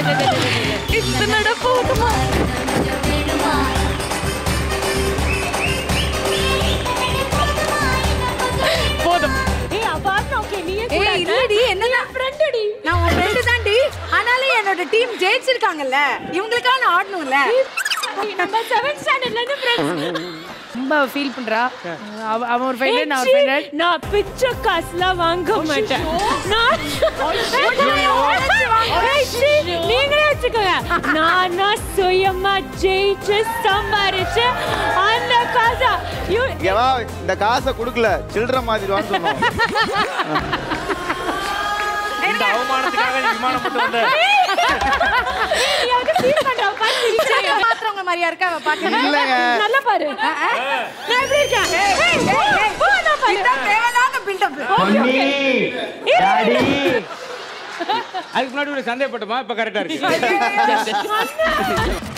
இந்த நடப்பு போதுமா போதும் ஏய் அபார்ட் ஓகே நீயே ஏய் இல்லடி என்னதான் ஃப்ரெண்டடி நான் உன் ஃப்ரெண்டு தான்டி ஆனாலும் என்னோட டீம் ஜெயிச்சிருக்காங்கல்ல இவங்களுக்காக நான் ஆடணும்ல நம்ம 7th ஸ்டாண்டர்ட்ல இருந்து ஃப்ரெண்ட்ஸ் ரொம்ப ஃபீல் பண்றா அவ- அவன் ஒரு ஃபைனல் நான் ஒரு ஃபைனல் நான் பிச்சை காசுலாம் வாங்க மாட்டேன் நான் ஏய், சீ, நீங்களே வச்சுக்கோங்க நானா சுயமா ஜெயிச்சு சம்பாரிச்சு அந்த காசா யூ இங்க வா இந்த காசை கொடுக்கல சில்லற மாத்திடுவான்னு சொன்னோம் இந்த அவமானத்துக்காக நீ விமானம் போட்டு வந்த யாருக்கு ஃபீல் பண்றா பாரு சிரிச்சா. மாத்திரவங்க மாதிரியா இருக்கா அவ பாக்க இல்லைங்க நல்லா பாரு நான் எப்படி இருக்கேன் ஏய், போ, நான் பாரு. இதான் தேவையில்லாத பில்டப் அதுக்கு முன்னாடி ஒரு சந்தேகப்பட்டோமா இப்ப கரெக்டா இருக்கு